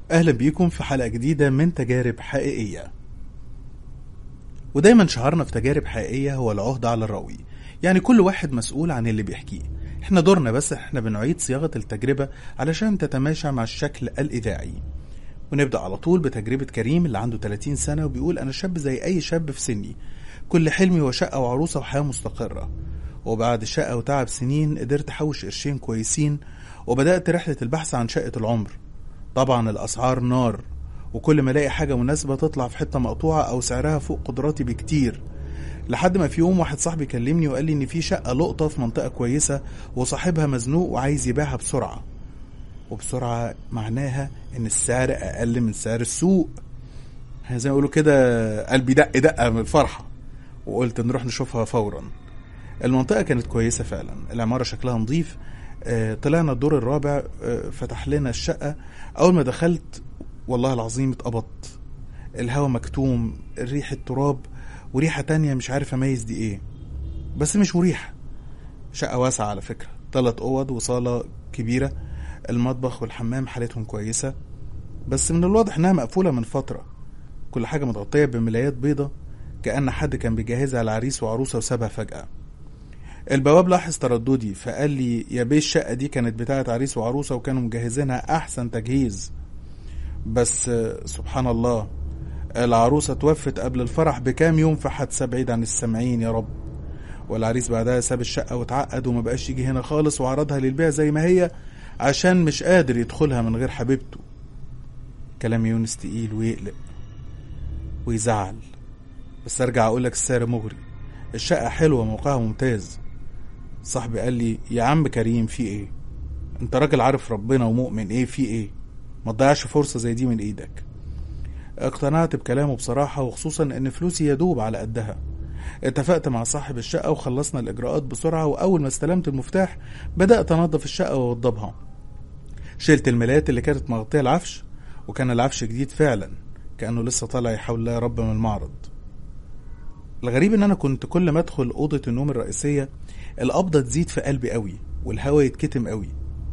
أهلا بيكم في حلقة جديدة من تجارب حقيقية ودايما شعارنا في تجارب حقيقية هو العهدة على الراوي يعني كل واحد مسؤول عن اللي بيحكيه احنا دورنا بس احنا بنعيد صياغة التجربة علشان تتماشى مع الشكل الإذاعي ونبدأ على طول بتجربة كريم اللي عنده 30 سنة وبيقول أنا شاب زي أي شاب في سني كل حلمي هو شقة وعروسة وحياة مستقرة وبعد شقة وتعب سنين قدرت أحوش قرشين كويسين وبدأت رحلة البحث عن شقة العمر طبعا الأسعار نار وكل ما الاقي حاجة مناسبة تطلع في حتة مقطوعة أو سعرها فوق قدراتي بكتير لحد ما في يوم واحد صاحبي كلمني وقال لي إن في شقة لقطة في منطقة كويسة وصاحبها مزنوق وعايز يبيعها بسرعة وبسرعة معناها إن السعر أقل من سعر السوق زي ما يقولوا كده قلبي دق دقة من الفرحة وقلت نروح نشوفها فورا المنطقة كانت كويسة فعلا العمارة شكلها نظيف آه، طلعنا الدور الرابع آه، فتح لنا الشقة أول ما دخلت والله العظيم اتقبضت الهوا مكتوم ريحة تراب وريحة تانية مش عارف أميز دي إيه بس مش مريحة شقة واسعة على فكرة تلات أوض وصالة كبيرة المطبخ والحمام حالتهم كويسة بس من الواضح إنها مقفولة من فترة كل حاجة متغطية بملايات بيضة كأن حد كان بيجهزها لعريس وعروسة وسابها فجأة البواب لاحظ ترددي فقال لي يا بيه الشقة دي كانت بتاعة عريس وعروسة وكانوا مجهزينها أحسن تجهيز بس آه، سبحان الله العروسة توفت قبل الفرح بكام يوم في حادثة بعيد عن السامعين يا رب والعريس بعدها ساب الشقة واتعقد وما بقاش يجي هنا خالص وعرضها للبيع زي ما هي عشان مش قادر يدخلها من غير حبيبته كلام يونس تقيل ويقلق ويزعل بس ارجع اقولك السعر مغري الشقة حلوة موقعها ممتاز صاحبي قال لي يا عم كريم في ايه انت راجل عارف ربنا ومؤمن ايه في ايه ما تضيعش فرصة زي دي من ايدك اقتنعت بكلامه بصراحة وخصوصا ان فلوسي يدوب على قدها اتفقت مع صاحب الشقة وخلصنا الإجراءات بسرعة وأول ما استلمت المفتاح بدأت أنظف الشقة وأوضبها شلت الملايات اللي كانت مغطية العفش وكان العفش جديد فعلا كأنه لسه طالع يحاول الله يا رب من المعرض الغريب ان انا كنت كل ما ادخل اوضه النوم الرئيسيه القبضه تزيد في قلبي قوي والهوا يتكتم قوي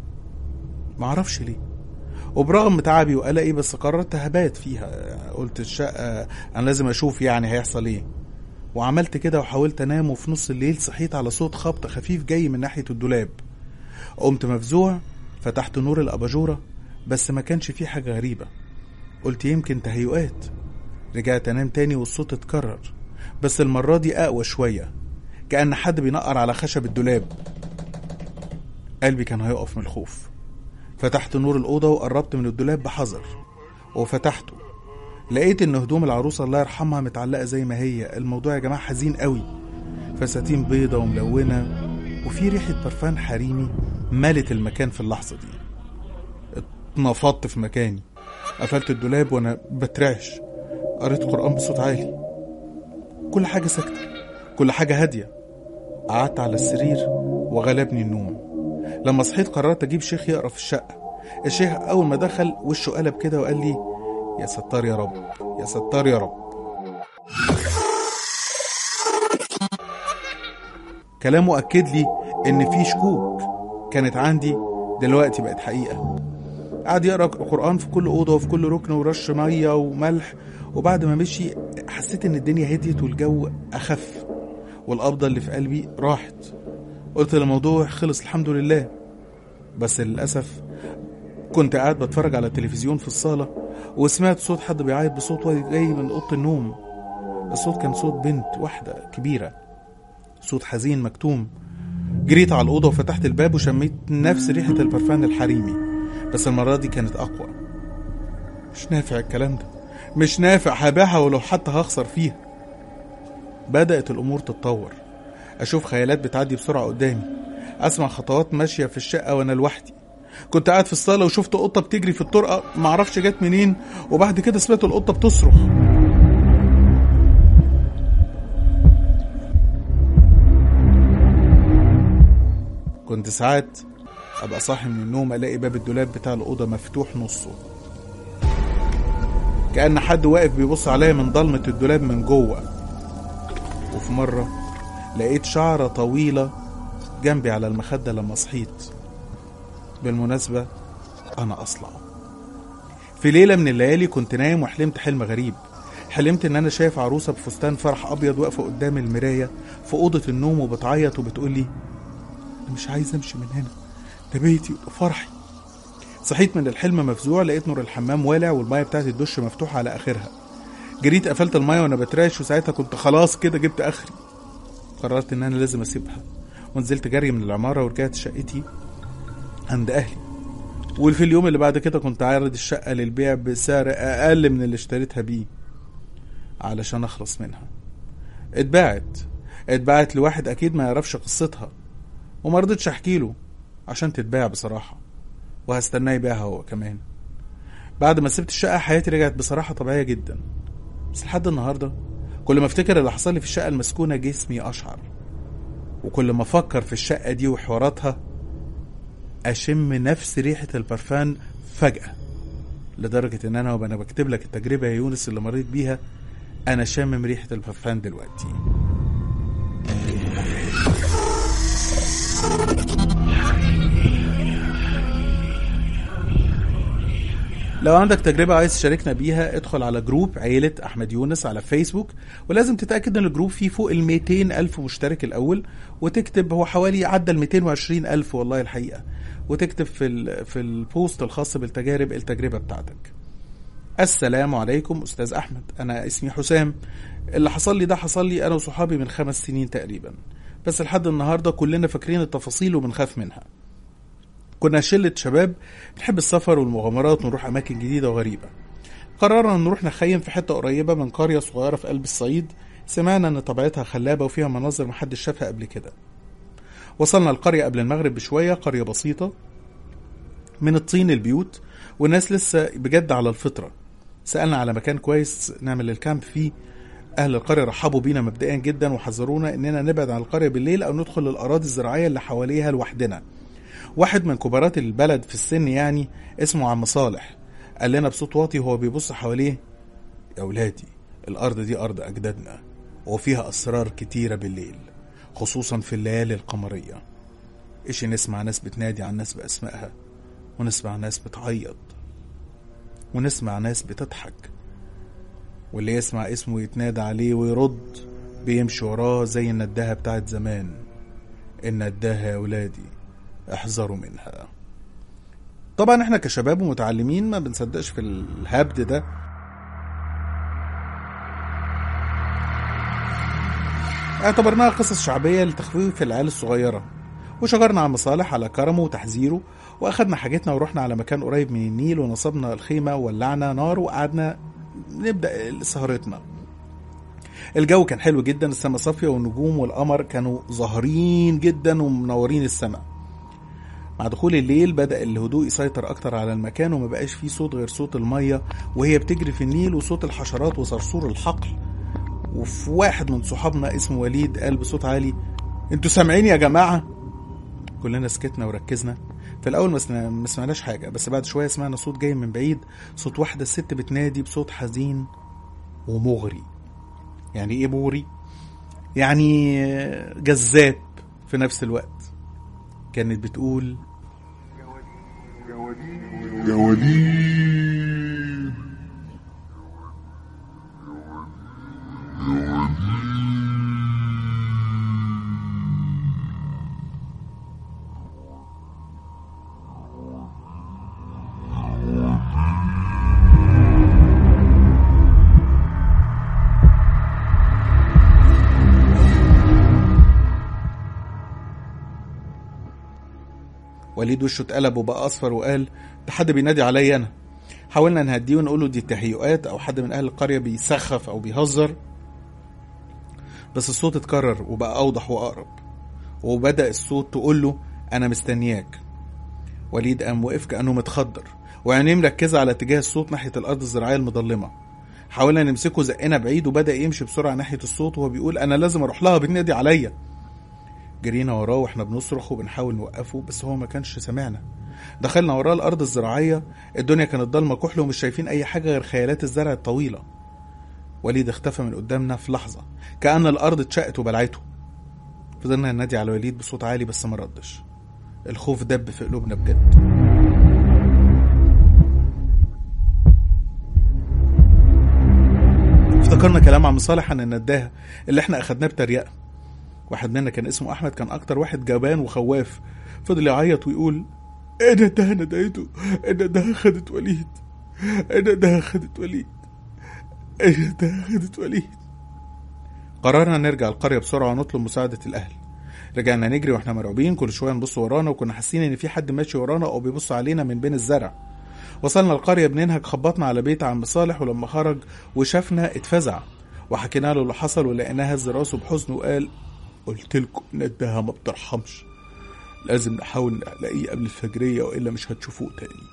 معرفش ليه وبرغم تعبي وقلقي بس قررت هبات فيها قلت الشقه انا لازم اشوف يعني هيحصل ايه وعملت كده وحاولت انام وفي نص الليل صحيت على صوت خبط خفيف جاي من ناحيه الدولاب قمت مفزوع فتحت نور الاباجوره بس ما كانش فيه حاجه غريبه قلت يمكن تهيؤات رجعت انام تاني والصوت اتكرر بس المرة دي أقوى شوية كأن حد بينقر على خشب الدولاب قلبي كان هيقف من الخوف فتحت نور الأوضة وقربت من الدولاب بحذر وفتحته لقيت إن هدوم العروسة الله يرحمها متعلقة زي ما هي الموضوع يا جماعة حزين قوي فساتين بيضة وملونة وفي ريحة برفان حريمي مالت المكان في اللحظة دي اتنفضت في مكاني قفلت الدولاب وانا بترعش قريت قرآن بصوت عالي كل حاجة ساكتة كل حاجة هادية قعدت على السرير وغلبني النوم لما صحيت قررت أجيب شيخ يقرأ في الشقة الشيخ أول ما دخل وشه قلب كده وقال لي يا ستار يا رب يا ستار يا رب كلامه أكد لي إن في شكوك كانت عندي دلوقتي بقت حقيقة قعد يقرأ قرآن في كل أوضة وفي كل ركن ورش مية وملح وبعد ما مشي حسيت ان الدنيا هديت والجو اخف والقبضه اللي في قلبي راحت قلت الموضوع خلص الحمد لله بس للاسف كنت قاعد بتفرج على التلفزيون في الصاله وسمعت صوت حد بيعيط بصوت جاي من اوضه النوم الصوت كان صوت بنت واحده كبيره صوت حزين مكتوم جريت على الاوضه وفتحت الباب وشميت نفس ريحه البرفان الحريمي بس المره دي كانت اقوى مش نافع الكلام ده مش نافع هبيعها ولو حتى هخسر فيها بدأت الأمور تتطور أشوف خيالات بتعدي بسرعة قدامي أسمع خطوات ماشية في الشقة وأنا لوحدي كنت قاعد في الصالة وشفت قطة بتجري في الطرقة معرفش جت منين وبعد كده سمعت القطة بتصرخ كنت ساعات أبقى صاحي من النوم ألاقي باب الدولاب بتاع الأوضة مفتوح نصه كأن حد واقف بيبص عليا من ضلمة الدولاب من جوه وفي مرة لقيت شعرة طويلة جنبي على المخدة لما صحيت بالمناسبة أنا أصلع في ليلة من الليالي كنت نايم وحلمت حلم غريب حلمت ان انا شايف عروسة بفستان فرح ابيض واقفة قدام المراية في اوضة النوم وبتعيط وبتقول لي انا مش عايز امشي من هنا ده بيتي وده فرحي صحيت من الحلم مفزوع لقيت نور الحمام والع والميه بتاعت الدش مفتوحة على اخرها جريت قفلت الميه وانا بتراش وساعتها كنت خلاص كده جبت اخري قررت ان انا لازم اسيبها ونزلت جري من العمارة ورجعت شقتي عند اهلي وفي اليوم اللي بعد كده كنت عارض الشقة للبيع بسعر أقل من اللي اشتريتها بيه علشان أخلص منها اتباعت اتباعت لواحد أكيد ما يعرفش قصتها وما رضيتش أحكي له عشان تتباع بصراحة وهستناه يبيعها هو كمان بعد ما سبت الشقة حياتي رجعت بصراحة طبيعية جدا بس لحد النهاردة كل ما افتكر اللي حصل لي في الشقة المسكونة جسمي أشعر وكل ما أفكر في الشقة دي وحواراتها اشم نفس ريحه البرفان فجاه لدرجه ان انا وانا بكتب لك التجربه يا يونس اللي مريت بيها انا شامم ريحه البرفان دلوقتي لو عندك تجربة عايز تشاركنا بيها ادخل على جروب عيلة أحمد يونس على فيسبوك ولازم تتأكد إن الجروب فيه فوق ال 200 ألف مشترك الأول وتكتب هو حوالي عدى ال 220 ألف والله الحقيقة وتكتب في ال في البوست الخاص بالتجارب التجربة بتاعتك. السلام عليكم أستاذ أحمد أنا اسمي حسام اللي حصل لي ده حصل لي أنا وصحابي من خمس سنين تقريبا بس لحد النهاردة كلنا فاكرين التفاصيل وبنخاف منها كنا شلة شباب بنحب السفر والمغامرات ونروح أماكن جديدة وغريبة قررنا نروح نخيم في حتة قريبة من قرية صغيرة في قلب الصعيد سمعنا إن طبيعتها خلابة وفيها مناظر محدش شافها قبل كده وصلنا القرية قبل المغرب بشوية قرية بسيطة من الطين البيوت والناس لسه بجد على الفطرة سألنا على مكان كويس نعمل الكامب فيه أهل القرية رحبوا بينا مبدئيا جدا وحذرونا إننا نبعد عن القرية بالليل أو ندخل الأراضي الزراعية اللي حواليها لوحدنا واحد من كبارات البلد في السن يعني اسمه عم صالح قال لنا بصوت واطي وهو بيبص حواليه يا ولادي الأرض دي أرض أجدادنا وفيها أسرار كتيرة بالليل خصوصا في الليالي القمرية إيش نسمع ناس بتنادي عن ناس بأسمائها ونسمع ناس بتعيط ونسمع ناس بتضحك واللي يسمع اسمه يتنادى عليه ويرد بيمشي وراه زي النداهة بتاعت زمان النداهة يا ولادي احذروا منها طبعا احنا كشباب ومتعلمين ما بنصدقش في الهبد ده اعتبرناها قصص شعبية لتخويف العيال الصغيرة وشكرنا عم صالح على كرمه وتحذيره واخدنا حاجتنا ورحنا على مكان قريب من النيل ونصبنا الخيمة وولعنا نار وقعدنا نبدأ سهرتنا الجو كان حلو جدا السماء صافية والنجوم والقمر كانوا ظاهرين جدا ومنورين السماء مع دخول الليل بدأ الهدوء يسيطر أكتر على المكان وما بقاش فيه صوت غير صوت المية وهي بتجري في النيل وصوت الحشرات وصرصور الحقل وفي واحد من صحابنا اسمه وليد قال بصوت عالي انتوا سامعين يا جماعة كلنا سكتنا وركزنا في الأول ما سنا- ما سمعناش حاجة بس بعد شوية سمعنا صوت جاي من بعيد صوت واحدة ست بتنادي بصوت حزين ومغري يعني ايه مغري؟ يعني جذاب في نفس الوقت كانت بتقول يا وليد وليد وشه اتقلب وبقى اصفر وقال ده حد بينادي عليا انا حاولنا نهديه ونقول له دي تهيؤات او حد من اهل القريه بيسخف او بيهزر بس الصوت اتكرر وبقى اوضح واقرب وبدا الصوت تقول له انا مستنياك وليد قام وقف كانه متخدر وعينيه مركزه على اتجاه الصوت ناحيه الارض الزراعيه المظلمه حاولنا نمسكه زقنا بعيد وبدا يمشي بسرعه ناحيه الصوت وهو بيقول انا لازم اروح لها بتنادي عليا جرينا وراه واحنا بنصرخ وبنحاول نوقفه بس هو ما كانش سامعنا دخلنا وراه الارض الزراعيه الدنيا كانت ضلمه كحل ومش شايفين اي حاجه غير خيالات الزرع الطويله وليد اختفى من قدامنا في لحظه كأن الارض اتشقت وبلعته فضلنا ننادي على وليد بصوت عالي بس ما ردش الخوف دب في قلوبنا بجد افتكرنا كلام عم صالح عن النداهة اللي احنا اخدناه بتريقة واحد منا كان اسمه احمد كان اكتر واحد جبان وخواف فضل يعيط ويقول النداهة ندهته النداهة خدت وليد النداهة خدت وليد النداهة خدت وليد قررنا نرجع القرية بسرعة ونطلب مساعدة الأهل رجعنا نجري واحنا مرعوبين كل شوية نبص ورانا وكنا حاسين إن في حد ماشي ورانا أو بيبص علينا من بين الزرع وصلنا القرية بننهج خبطنا على بيت عم صالح ولما خرج وشافنا اتفزع وحكينا له اللي حصل ولقيناه هز راسه بحزن وقال قلت لكم ندها ما بترحمش لازم نحاول نلاقيه قبل الفجرية وإلا مش هتشوفوه تاني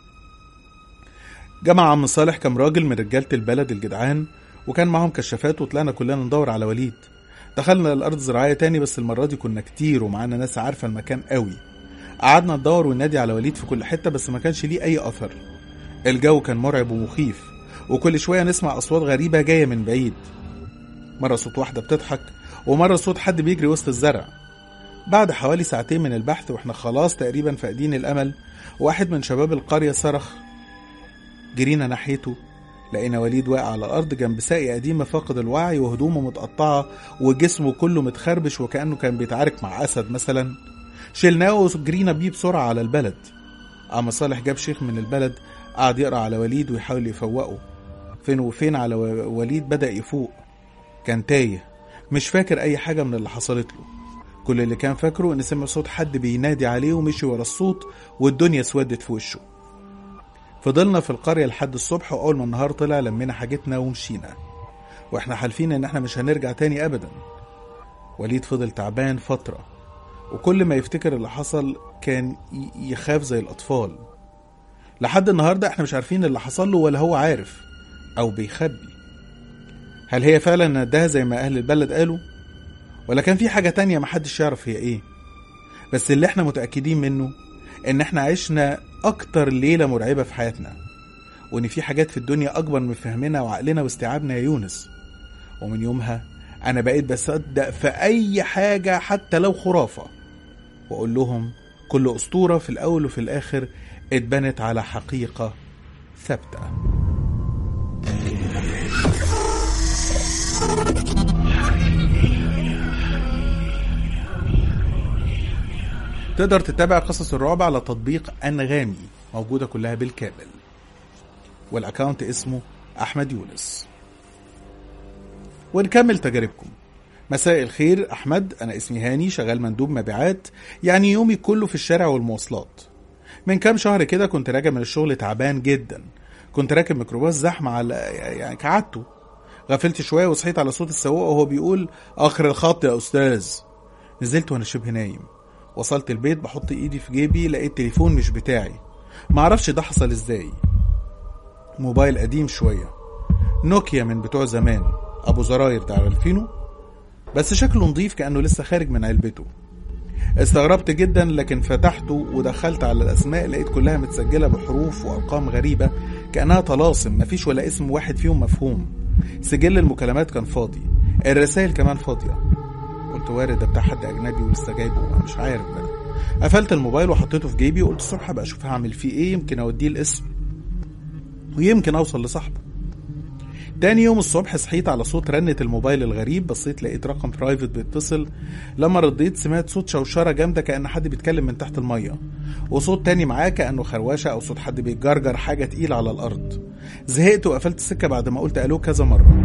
جمع عم صالح كام راجل من رجالة البلد الجدعان وكان معاهم كشافات وطلعنا كلنا ندور على وليد دخلنا الأرض زراعية تاني بس المرة دي كنا كتير ومعانا ناس عارفة المكان قوي قعدنا ندور وننادي على وليد في كل حتة بس ما كانش ليه أي أثر الجو كان مرعب ومخيف وكل شوية نسمع أصوات غريبة جاية من بعيد مرة صوت واحدة بتضحك ومرة صوت حد بيجري وسط الزرع بعد حوالي ساعتين من البحث واحنا خلاص تقريبا فاقدين الأمل واحد من شباب القرية صرخ جرينا ناحيته لقينا وليد واقع على الأرض جنب ساقية قديمة فاقد الوعي وهدومه متقطعة وجسمه كله متخربش وكأنه كان بيتعارك مع أسد مثلا شلناه وجرينا بيه بسرعة على البلد عم صالح جاب شيخ من البلد قعد يقرأ على وليد ويحاول يفوقه فين وفين على و- وليد بدأ يفوق كان تايه مش فاكر أي حاجة من اللي حصلت له كل اللي كان فاكره إن سمع صوت حد بينادي عليه ومشي ورا الصوت والدنيا اسودت في وشه فضلنا في القرية لحد الصبح وأول ما النهار طلع لمينا حاجتنا ومشينا وإحنا حالفين إن إحنا مش هنرجع تاني أبدا وليد فضل تعبان فترة وكل ما يفتكر اللي حصل كان ي- يخاف زي الأطفال لحد النهاردة إحنا مش عارفين اللي حصل له ولا هو عارف أو بيخبي هل هي فعلا نداها زي ما أهل البلد قالوا ولا كان في حاجة تانية محدش يعرف هي إيه بس اللي إحنا متأكدين منه إن إحنا عشنا أكتر ليلة مرعبة في حياتنا وإن في حاجات في الدنيا أكبر من فهمنا وعقلنا واستيعابنا يا يونس ومن يومها أنا بقيت بصدق في أي حاجة حتى لو خرافة وأقول لهم كل أسطورة في الأول وفي الآخر اتبنت على حقيقة ثابتة تقدر تتابع قصص الرعب على تطبيق أنغامي موجودة كلها بالكامل والأكاونت اسمه أحمد يونس ونكمل تجاربكم مساء الخير أحمد أنا اسمي هاني شغال مندوب مبيعات يعني يومي كله في الشارع والمواصلات من كام شهر كده كنت راجع من الشغل تعبان جدا كنت راكب ميكروباص زحمة على يعني كعادته غفلت شوية وصحيت على صوت السواق وهو بيقول آخر الخط يا أستاذ نزلت وأنا شبه نايم وصلت البيت بحط إيدي في جيبي لقيت تليفون مش بتاعي معرفش ده حصل إزاي موبايل قديم شوية نوكيا من بتوع زمان أبو زراير ده عارفينه بس شكله نضيف كأنه لسه خارج من علبته استغربت جدا لكن فتحته ودخلت على الأسماء لقيت كلها متسجلة بحروف وأرقام غريبة كأنها طلاسم مفيش ولا اسم واحد فيهم مفهوم سجل المكالمات كان فاضي الرسائل كمان فاضية قلت وارد ده بتاع حد أجنبي ولسه جايبه أنا مش عارف بقى قفلت الموبايل وحطيته في جيبي وقلت الصبح بقى أشوف هعمل فيه إيه يمكن أوديه الاسم ويمكن أوصل لصاحبه تاني يوم الصبح صحيت على صوت رنة الموبايل الغريب بصيت لقيت رقم برايفت بيتصل لما رديت سمعت صوت شوشرة جامدة كأن حد بيتكلم من تحت المية وصوت تاني معاه كأنه خروشة أو صوت حد بيجرجر حاجة تقيلة على الأرض زهقت وقفلت السكة بعد ما قلت ألو كذا مرة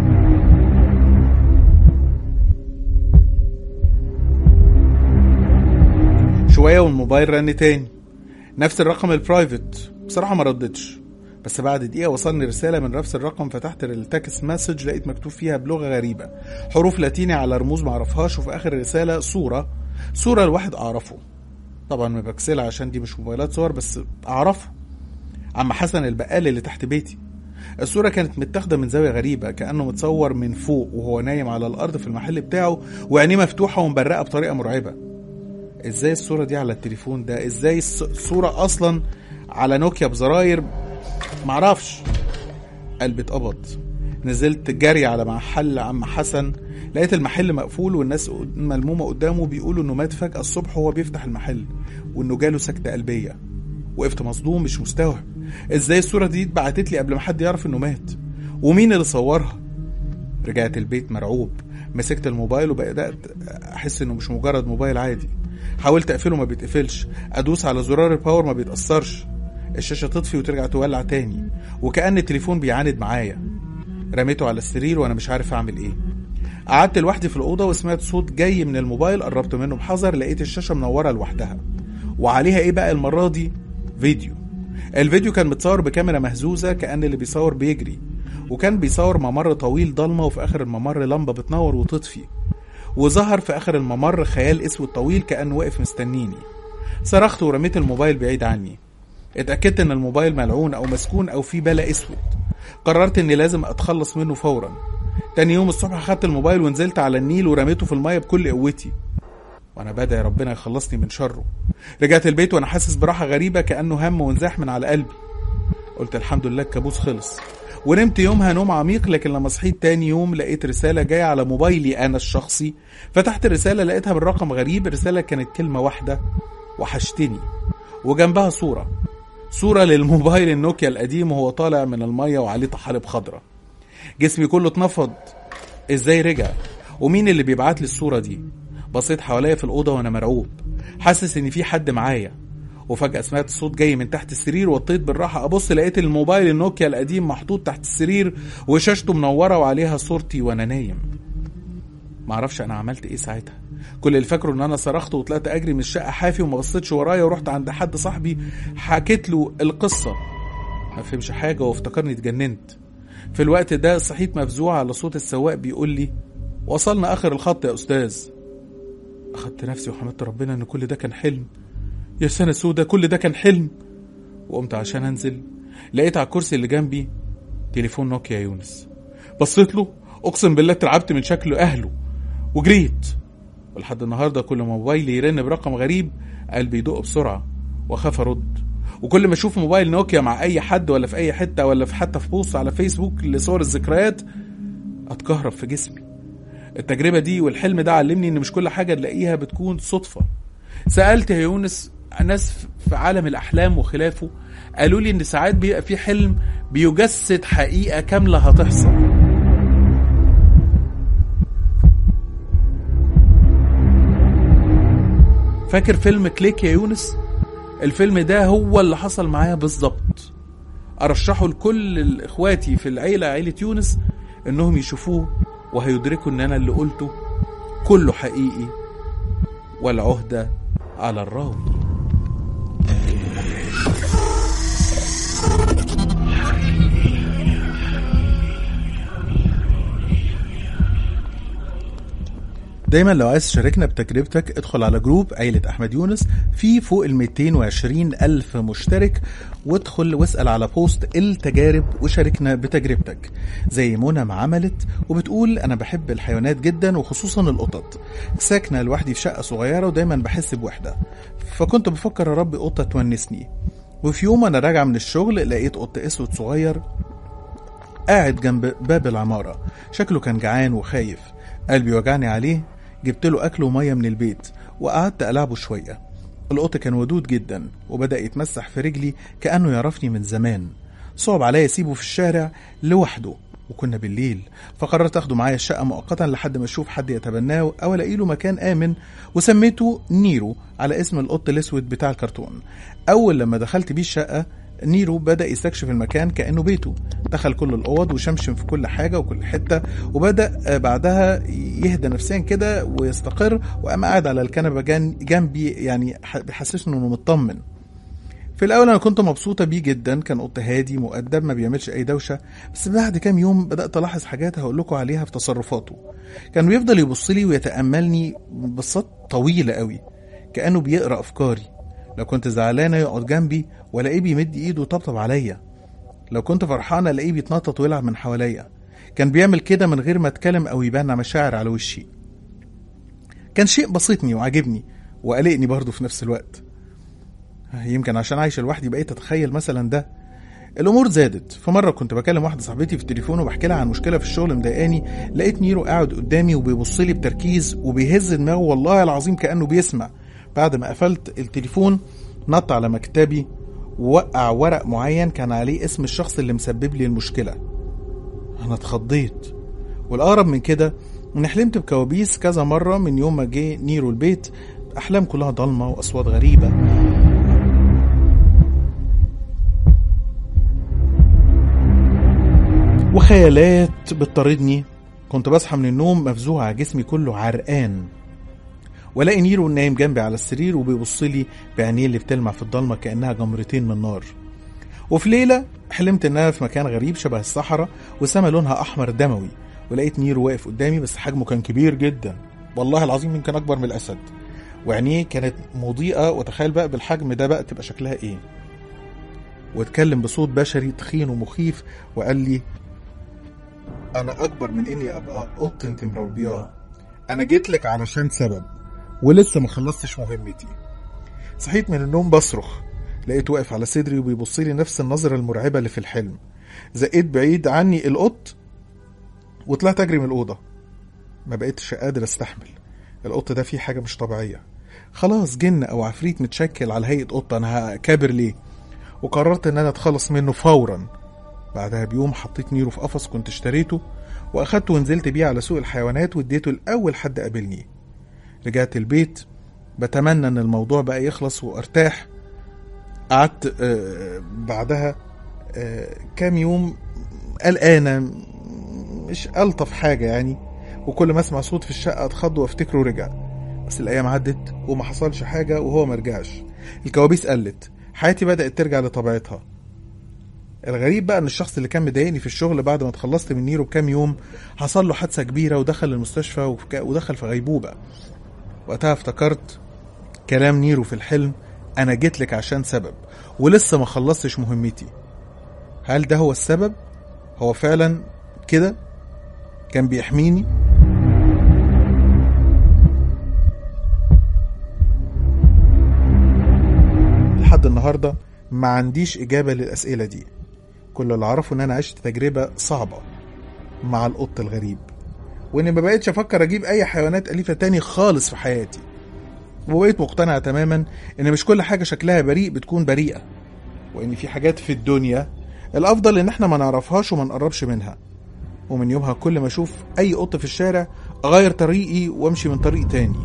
شوية والموبايل رن تاني نفس الرقم البرايفت بصراحة ما ردتش بس بعد دقيقة وصلني رسالة من نفس الرقم فتحت التكست مسج لقيت مكتوب فيها بلغة غريبة حروف لاتيني على رموز معرفهاش وفي آخر الرسالة صورة صورة لواحد أعرفه طبعا مبكسلة عشان دي مش موبايلات صور بس أعرفه عم حسن البقال اللي تحت بيتي الصورة كانت متاخدة من زاوية غريبة كأنه متصور من فوق وهو نايم على الأرض في المحل بتاعه وعينيه مفتوحة ومبرقة بطريقة مرعبة ازاي الصورة دي على التليفون ده ازاي الص- الصورة اصلا على نوكيا بزراير معرفش قلبي اتقبض نزلت جري على محل عم حسن لقيت المحل مقفول والناس ملمومة قدامه بيقولوا انه مات فجأة الصبح وهو بيفتح المحل وانه جاله سكتة قلبية وقفت مصدوم مش مستوعب ازاي الصورة دي اتبعتت لي قبل ما حد يعرف انه مات ومين اللي صورها رجعت البيت مرعوب مسكت الموبايل وبدأت أحس إنه مش مجرد موبايل عادي حاولت أقفله ما بيتقفلش أدوس على زرار الباور ما بيتأثرش الشاشة تطفي وترجع تولع تاني وكأن التليفون بيعاند معايا رميته على السرير وأنا مش عارف أعمل إيه قعدت لوحدي في الأوضة وسمعت صوت جاي من الموبايل قربت منه بحذر لقيت الشاشة منورة لوحدها وعليها إيه بقى المرة دي فيديو الفيديو كان متصور بكاميرا مهزوزة كأن اللي بيصور بيجري وكان بيصور ممر طويل ضلمة وفي آخر الممر لمبة بتنور وتطفي وظهر في آخر الممر خيال أسود طويل كأنه واقف مستنيني صرخت ورميت الموبايل بعيد عني اتأكدت إن الموبايل ملعون أو مسكون أو فيه بلا أسود قررت إني لازم أتخلص منه فورا تاني يوم الصبح خدت الموبايل ونزلت على النيل ورميته في المية بكل قوتي وانا بدعي ربنا يخلصني من شره رجعت البيت وانا حاسس براحه غريبه كانه هم وانزاح من على قلبي قلت الحمد لله الكابوس خلص ونمت يومها نوم عميق لكن لما صحيت تاني يوم لقيت رساله جايه على موبايلي انا الشخصي فتحت الرساله لقيتها بالرقم غريب الرساله كانت كلمه واحده وحشتني وجنبها صوره صوره للموبايل النوكيا القديم وهو طالع من الميه وعليه طحالب خضراء جسمي كله اتنفض ازاي رجع ومين اللي بيبعت لي الصوره دي بصيت حواليا في الأوضة وأنا مرعوب حاسس إن في حد معايا وفجأة سمعت صوت جاي من تحت السرير وطيت بالراحة أبص لقيت الموبايل النوكيا القديم محطوط تحت السرير وشاشته منورة وعليها صورتي وأنا نايم معرفش أنا عملت إيه ساعتها كل اللي فاكره إن أنا صرخت وطلعت أجري من الشقة حافي وما بصيتش ورايا ورحت عند حد صاحبي حكيت له القصة ما فهمش حاجة وافتكرني اتجننت في الوقت ده صحيت مفزوع على صوت السواق بيقول لي وصلنا آخر الخط يا أستاذ أخدت نفسي وحمدت ربنا إن كل ده كان حلم يا سنة سودة كل ده كان حلم وقمت عشان أنزل لقيت على الكرسي اللي جنبي تليفون نوكيا يونس بصيت له أقسم بالله اترعبت من شكل أهله وجريت ولحد النهارده كل ما موبايلي يرن برقم غريب قلبي يدق بسرعة وأخاف أرد وكل ما أشوف موبايل نوكيا مع أي حد ولا في أي حتة ولا في حتى في بوست على فيسبوك لصور الذكريات أتكهرب في جسمي التجربة دي والحلم ده علمني إن مش كل حاجة نلاقيها بتكون صدفة سألت يا يونس ناس في عالم الأحلام وخلافه قالوا لي إن ساعات بيبقى في حلم بيجسد حقيقة كاملة هتحصل فاكر فيلم كليك يا يونس الفيلم ده هو اللي حصل معايا بالظبط ارشحه لكل اخواتي في العيله عيله يونس انهم يشوفوه وهيدركوا ان انا اللي قلته كله حقيقي والعهده على الراوي دايما لو عايز تشاركنا بتجربتك ادخل على جروب عيلة أحمد يونس في فوق ال 220 ألف مشترك وادخل واسأل على بوست التجارب وشاركنا بتجربتك زي منى ما عملت وبتقول أنا بحب الحيوانات جدا وخصوصا القطط ساكنة لوحدي في شقة صغيرة ودايما بحس بوحدة فكنت بفكر أربي قطة تونسني وفي يوم أنا راجع من الشغل لقيت قط أسود صغير قاعد جنب باب العمارة شكله كان جعان وخايف قلبي وجعني عليه جبت له أكل ومية من البيت وقعدت ألعبه شوية القط كان ودود جدا وبدأ يتمسح في رجلي كأنه يعرفني من زمان صعب عليا أسيبه في الشارع لوحده وكنا بالليل فقررت أخده معايا الشقة مؤقتا لحد ما أشوف حد يتبناه أو ألاقي له مكان آمن وسميته نيرو على اسم القط الأسود بتاع الكرتون أول لما دخلت بيه الشقة نيرو بدأ يستكشف المكان كأنه بيته دخل كل الأوض وشمشم في كل حاجة وكل حتة وبدأ بعدها يهدى نفسيا كده ويستقر وقام قاعد على الكنبة جنبي يعني بيحسسني إنه مطمن في الأول أنا كنت مبسوطة بيه جدا كان قط هادي مؤدب ما بيعملش أي دوشة بس بعد كام يوم بدأت ألاحظ حاجات هقول لكم عليها في تصرفاته كان بيفضل يبص لي ويتأملني بصات طويلة قوي كأنه بيقرأ أفكاري لو كنت زعلانة يقعد جنبي والاقيه بيمد ايده وطبطب عليا لو كنت فرحانة الاقيه بيتنطط ويلعب من حواليا كان بيعمل كده من غير ما اتكلم او يبان مشاعر على وشي كان شيء بسيطني وعجبني وقلقني برضه في نفس الوقت يمكن عشان عايشة لوحدي بقيت اتخيل مثلا ده الامور زادت فمره كنت بكلم واحده صاحبتي في التليفون وبحكي لها عن مشكله في الشغل مضايقاني لقيت نيرو قاعد قدامي وبيبص لي بتركيز وبيهز دماغه والله العظيم كانه بيسمع بعد ما قفلت التليفون نط على مكتبي ووقع ورق معين كان عليه اسم الشخص اللي مسبب لي المشكلة أنا اتخضيت والأقرب من كده إن حلمت بكوابيس كذا مرة من يوم ما جه نيرو البيت أحلام كلها ضلمة وأصوات غريبة وخيالات بتطاردني كنت بصحى من النوم مفزوع جسمي كله عرقان والاقي نيرو نايم جنبي على السرير وبيبص لي بعينيه اللي بتلمع في الضلمه كانها جمرتين من نار وفي ليله حلمت ان انا في مكان غريب شبه الصحراء وسما لونها احمر دموي ولقيت نيرو واقف قدامي بس حجمه كان كبير جدا والله العظيم يمكن اكبر من الاسد وعينيه كانت مضيئه وتخيل بقى بالحجم ده بقى تبقى شكلها ايه واتكلم بصوت بشري تخين ومخيف وقال لي انا اكبر من اني ابقى قط انت مربياه انا جيت لك علشان سبب ولسه ما خلصتش مهمتي صحيت من النوم بصرخ لقيته واقف على صدري وبيبص لي نفس النظرة المرعبة اللي في الحلم زقيت بعيد عني القط وطلعت اجري من الأوضة ما بقيتش قادر استحمل القط ده فيه حاجة مش طبيعية خلاص جن أو عفريت متشكل على هيئة قط أنا هكابر ليه وقررت إن أنا أتخلص منه فورا بعدها بيوم حطيت نيرو في قفص كنت اشتريته واخدته ونزلت بيه على سوق الحيوانات واديته لاول حد قابلني رجعت البيت بتمنى ان الموضوع بقى يخلص وارتاح قعدت آه، بعدها آه، كام يوم قلقانه مش الطف حاجه يعني وكل ما اسمع صوت في الشقه اتخض وافتكره رجع بس الايام عدت وما حصلش حاجه وهو مرجعش الكوابيس قلت حياتي بدات ترجع لطبيعتها الغريب بقى ان الشخص اللي كان مضايقني في الشغل بعد ما اتخلصت من نيرو بكام يوم حصل له حادثه كبيره ودخل المستشفى وفك- ودخل في غيبوبه وقتها افتكرت كلام نيرو في الحلم انا جيت لك عشان سبب ولسه ما خلصتش مهمتي هل ده هو السبب هو فعلا كده كان بيحميني لحد النهارده ما عنديش اجابه للاسئله دي كل اللي اعرفه ان انا عشت تجربه صعبه مع القط الغريب واني ما بقتش افكر اجيب اي حيوانات اليفه تاني خالص في حياتي وبقيت مقتنع تماما ان مش كل حاجه شكلها بريء بتكون بريئه وان في حاجات في الدنيا الافضل ان احنا ما نعرفهاش وما نقربش منها ومن يومها كل ما اشوف اي قط في الشارع اغير طريقي وامشي من طريق تاني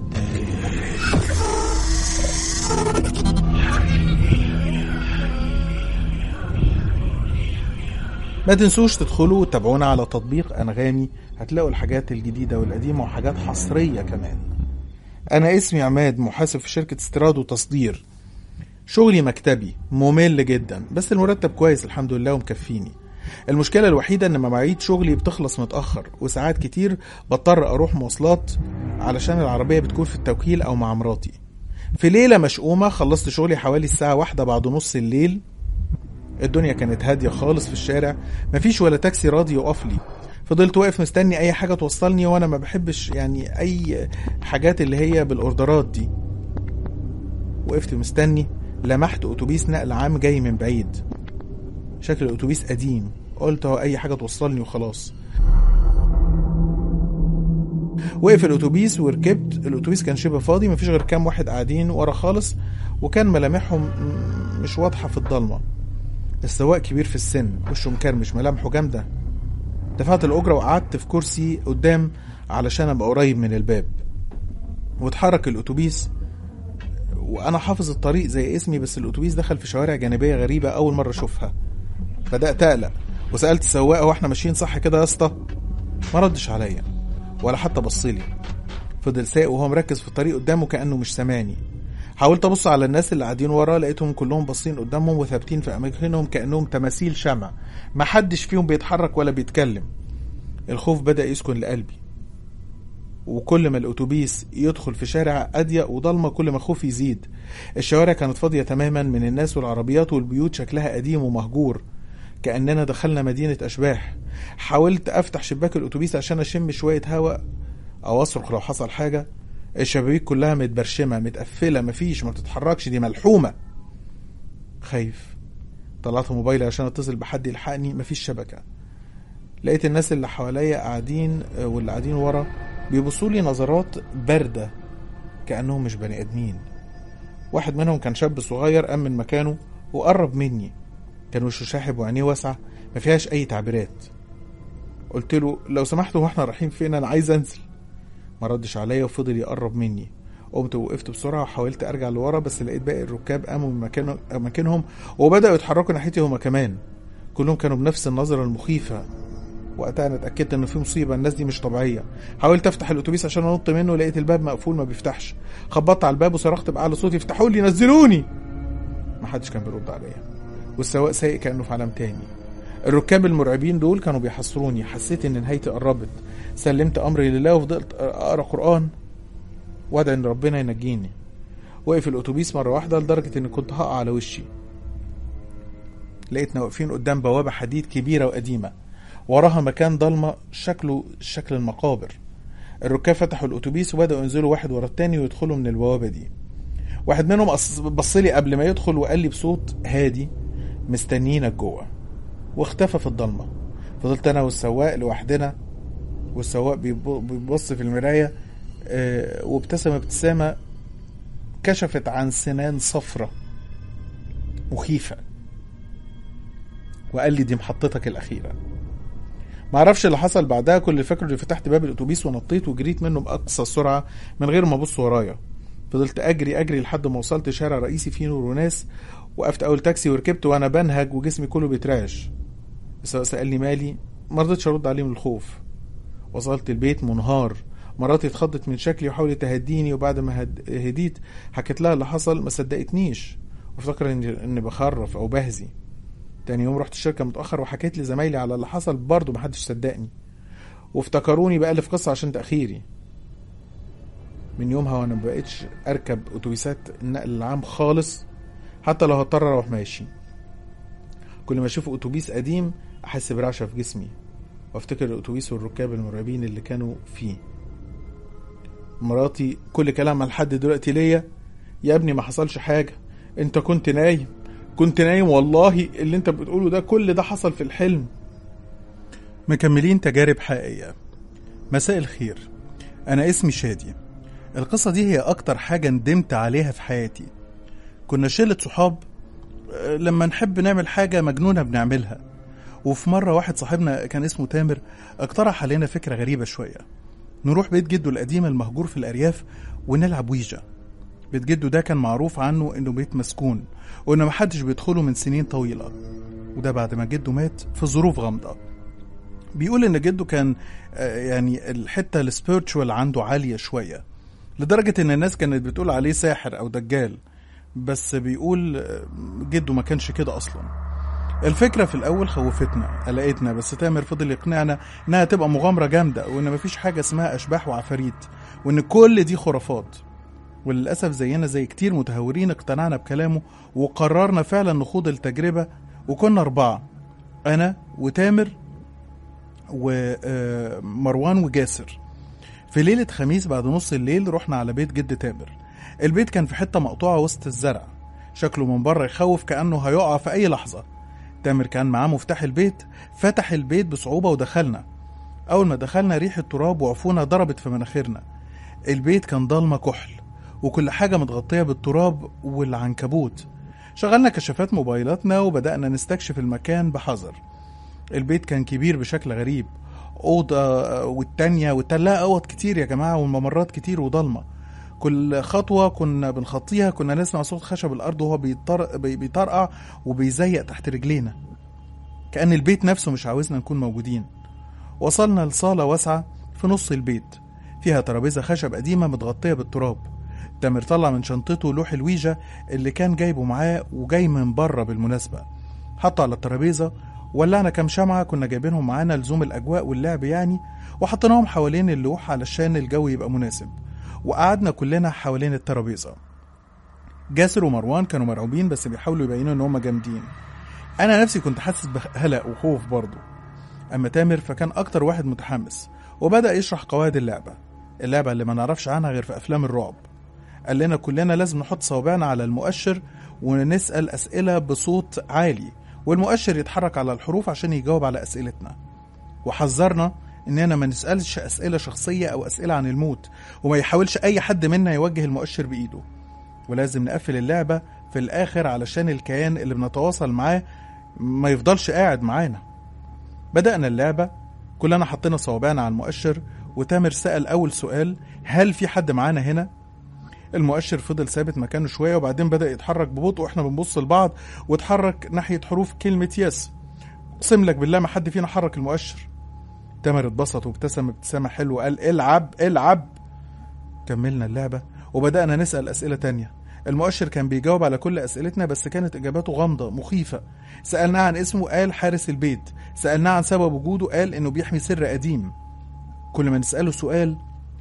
ما تنسوش تدخلوا وتتابعونا على تطبيق انغامي هتلاقوا الحاجات الجديده والقديمه وحاجات حصريه كمان انا اسمي عماد محاسب في شركه استيراد وتصدير شغلي مكتبي ممل جدا بس المرتب كويس الحمد لله ومكفيني المشكلة الوحيدة ان مواعيد شغلي بتخلص متأخر وساعات كتير بضطر اروح مواصلات علشان العربية بتكون في التوكيل او مع مراتي في ليلة مشؤومة خلصت شغلي حوالي الساعة واحدة بعد نص الليل الدنيا كانت هادية خالص في الشارع مفيش ولا تاكسي راضي يقف لي فضلت واقف مستني اي حاجة توصلني وانا ما بحبش يعني اي حاجات اللي هي بالاوردرات دي وقفت مستني لمحت اتوبيس نقل عام جاي من بعيد شكل الاتوبيس قديم قلت هو اي حاجه توصلني وخلاص وقف الاتوبيس وركبت الاتوبيس كان شبه فاضي مفيش غير كام واحد قاعدين ورا خالص وكان ملامحهم م- مش واضحه في الضلمه السواق كبير في السن وشه مكرمش ملامحه جامده دفعت الاجره وقعدت في كرسي قدام علشان ابقى قريب من الباب واتحرك الاتوبيس وانا حافظ الطريق زي اسمي بس الاتوبيس دخل في شوارع جانبيه غريبه اول مره اشوفها بدات اقلق وسالت السواق هو احنا ماشيين صح كده يا اسطى ما ردش عليا ولا حتى بصلي فضل سايق وهو مركز في الطريق قدامه كانه مش سامعني حاولت ابص على الناس اللي قاعدين ورا لقيتهم كلهم باصين قدامهم وثابتين في اماكنهم كانهم تماثيل شمع ما حدش فيهم بيتحرك ولا بيتكلم الخوف بدا يسكن لقلبي وكل ما الاتوبيس يدخل في شارع اضيق وضلمه كل ما خوفي يزيد الشوارع كانت فاضيه تماما من الناس والعربيات والبيوت شكلها قديم ومهجور كاننا دخلنا مدينه اشباح حاولت افتح شباك الاتوبيس عشان اشم شويه هواء او اصرخ لو حصل حاجه الشبابيك كلها متبرشمه متقفله مفيش ما بتتحركش دي ملحومه خايف طلعت موبايلي عشان اتصل بحد يلحقني مفيش شبكه لقيت الناس اللي حواليا قاعدين آه، واللي قاعدين ورا بيبصوا لي نظرات بارده كانهم مش بني ادمين واحد منهم كان شاب صغير قام من مكانه وقرب مني كان وشه شاحب وعينيه واسعه ما فيهاش اي تعبيرات قلت له لو سمحت هو احنا رايحين فين انا عايز انزل ما ردش عليا وفضل يقرب مني قمت وقفت بسرعة وحاولت أرجع لورا بس لقيت باقي الركاب قاموا من مكان مكانهم وبدأوا يتحركوا ناحيتي هما كمان كلهم كانوا بنفس النظرة المخيفة وقتها انا اتاكدت ان في مصيبه الناس دي مش طبيعيه حاولت افتح الاتوبيس عشان انط منه لقيت الباب مقفول ما بيفتحش خبطت على الباب وصرخت باعلى صوتي افتحوا لي نزلوني ما حدش كان بيرد عليا والسواق سايق كانه في عالم تاني الركاب المرعبين دول كانوا بيحصروني حسيت ان نهايتي قربت سلمت امري لله وفضلت اقرا قران وادعي ان ربنا ينجيني وقف الاتوبيس مره واحده لدرجه اني كنت هقع على وشي لقيتنا واقفين قدام بوابه حديد كبيره وقديمه وراها مكان ضلمه شكله شكل المقابر الركاب فتحوا الاتوبيس وبداوا ينزلوا واحد ورا التاني ويدخلوا من البوابه دي واحد منهم بص لي قبل ما يدخل وقال لي بصوت هادي مستنيينك جوه واختفى في الضلمه فضلت انا والسواق لوحدنا والسواق بيبص في المرايه آه، وابتسم ابتسامه كشفت عن سنان صفرة مخيفة وقال لي دي محطتك الأخيرة معرفش اللي حصل بعدها كل اللي فاكره اللي فتحت باب الأتوبيس ونطيت وجريت منه بأقصى سرعة من غير ما أبص ورايا فضلت أجري أجري لحد ما وصلت شارع رئيسي فيه نور وناس وقفت أول تاكسي وركبت وأنا بنهج وجسمي كله بيترعش السواق سألني مالي مرضتش أرد عليه من الخوف وصلت البيت منهار مراتي اتخضت من شكلي وحاولت تهديني وبعد ما هد... هديت حكيت لها اللي حصل ما صدقتنيش وافتكر اني اني بخرف او بهزي تاني يوم رحت الشركه متاخر وحكيت لزمايلي على اللي حصل برضه محدش صدقني وافتكروني بألف قصة عشان تأخيري من يومها وانا مبقتش اركب اتوبيسات النقل العام خالص حتى لو هضطر اروح ماشي كل ما اشوف اتوبيس قديم احس برعشه في جسمي وافتكر الاتوبيس والركاب المرعبين اللي كانوا فيه مراتي كل كلامها لحد دلوقتي ليا يا ابني ما حصلش حاجه انت كنت نايم كنت نايم والله اللي انت بتقوله ده كل ده حصل في الحلم مكملين تجارب حقيقيه مساء الخير انا اسمي شادي القصة دي هي أكتر حاجة ندمت عليها في حياتي كنا شلة صحاب آه، لما نحب نعمل حاجة مجنونة بنعملها وفي مرة واحد صاحبنا كان اسمه تامر اقترح علينا فكرة غريبة شوية نروح بيت جده القديم المهجور في الأرياف ونلعب ويجا بيت جده ده كان معروف عنه إنه بيت مسكون وإن محدش بيدخله من سنين طويلة وده بعد ما جده مات في ظروف غامضة بيقول إن جده كان آه، يعني الحتة السبيرتشوال عنده عالية شوية لدرجة إن الناس كانت بتقول عليه ساحر أو دجال بس بيقول آه، جده ما كانش كده أصلا الفكرة في الأول خوفتنا قلقتنا بس تامر فضل يقنعنا إنها تبقى مغامرة جامدة وإن مفيش حاجة اسمها أشباح وعفاريت وإن كل دي خرافات وللأسف زينا زي كتير متهورين اقتنعنا بكلامه وقررنا فعلا نخوض التجربة وكنا أربعة أنا وتامر ومروان وجاسر في ليلة خميس بعد نص الليل رحنا على بيت جد تامر البيت كان في حتة مقطوعة وسط الزرع شكله من بره يخوف كأنه هيقع في أي لحظة تامر كان معاه مفتاح البيت فتح البيت بصعوبة ودخلنا أول ما دخلنا ريحة تراب وعفونة ضربت في مناخيرنا البيت كان ضلمة كحل وكل حاجة متغطية بالتراب والعنكبوت شغلنا كشافات موبايلاتنا وبدأنا نستكشف المكان بحذر البيت كان كبير بشكل غريب أوضة والتانية والتانية لا أوض كتير يا جماعة والممرات كتير وضلمة كل خطوة كنا بنخطيها كنا نسمع صوت خشب الأرض وهو بيطر... بي- بيطرقع وبيزيق تحت رجلينا كأن البيت نفسه مش عاوزنا نكون موجودين وصلنا لصالة واسعة في نص البيت فيها ترابيزة خشب قديمة متغطية بالتراب تامر طلع من شنطته لوح الويجا اللي كان جايبه معاه وجاي من بره بالمناسبة حطه على الترابيزة ولعنا كام شمعة كنا جايبينهم معانا لزوم الأجواء واللعب يعني وحطيناهم حوالين اللوح علشان الجو يبقى مناسب وقعدنا كلنا حوالين الترابيزة جاسر ومروان كانوا مرعوبين بس بيحاولوا يبينوا ان هم جامدين انا نفسي كنت حاسس بقلق وخوف برضه اما تامر فكان اكتر واحد متحمس وبدا يشرح قواعد اللعبه اللعبه اللي ما نعرفش عنها غير في افلام الرعب قال لنا كلنا لازم نحط صوابعنا على المؤشر ونسال اسئله بصوت عالي والمؤشر يتحرك على الحروف عشان يجاوب على اسئلتنا وحذرنا اننا ما نسالش اسئله شخصيه او اسئله عن الموت وما يحاولش اي حد منا يوجه المؤشر بايده ولازم نقفل اللعبه في الاخر علشان الكيان اللي بنتواصل معاه ما يفضلش قاعد معانا بدأنا اللعبة كلنا حطينا صوابعنا على المؤشر وتامر سأل أول سؤال هل في حد معانا هنا؟ المؤشر فضل ثابت مكانه شوية وبعدين بدأ يتحرك ببطء واحنا بنبص لبعض واتحرك ناحية حروف كلمة يس اقسم لك بالله ما حد فينا حرك المؤشر تامر اتبسط وابتسم ابتسامة حلوة وقال العب العب كملنا اللعبة وبدأنا نسأل أسئلة تانية المؤشر كان بيجاوب على كل أسئلتنا بس كانت إجاباته غامضة مخيفة سألناه عن اسمه قال حارس البيت سألناه عن سبب وجوده قال إنه بيحمي سر قديم كل ما نسأله سؤال